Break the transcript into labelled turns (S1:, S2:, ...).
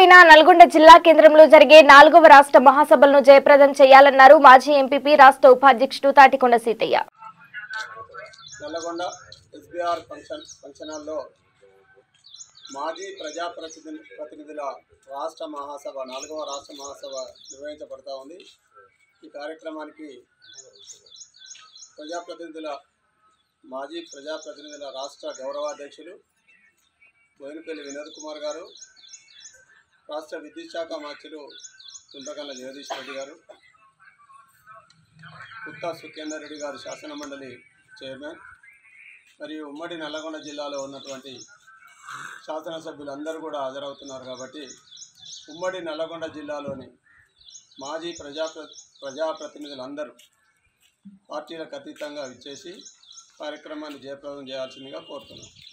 S1: తేదీన నల్గొండ జిల్లా కేంద్రంలో జరిగే నాలుగవ రాష్ట్ర మహాసభలను జయప్రదం చేయాలన్నారు మాజీ ఎంపీపీ రాష్ట్ర ఉపాధ్యక్షుడు Tatikonda Seethaiah
S2: Nalgonda SBR function function హాల్లో మాజీ ప్రజాప్రతినిధి ప్రతినిధుల రాష్ట్ర మహాసభ నాలుగవ రాష్ట్ర మహాసభ నిర్వహించబడతా ఉంది ఈ కార్యక్రమానికి ప్రజాప్రతినిధుల మాజీ ప్రజాప్రతినిధుల రాష్ట్ర గౌరవాధ్యక్షులు బోయినపల్లి వినోద్ కుమార్ గారు రాష్ట్ర విద్యుత్ శాఖ మార్చులు చింతకల్ల జగదీష్ రెడ్డి గారు పుత్తా సుఖేందర్ రెడ్డి గారు శాసన మండలి చైర్మన్ మరియు ఉమ్మడి నల్లగొండ జిల్లాలో ఉన్నటువంటి శాసనసభ్యులందరూ కూడా హాజరవుతున్నారు కాబట్టి ఉమ్మడి నల్లగొండ జిల్లాలోని మాజీ ప్రజాప్ర ప్రజాప్రతినిధులందరూ పార్టీలకు అతీతంగా ఇచ్చేసి కార్యక్రమాన్ని జయప్రదం చేయాల్సిందిగా కోరుతున్నాం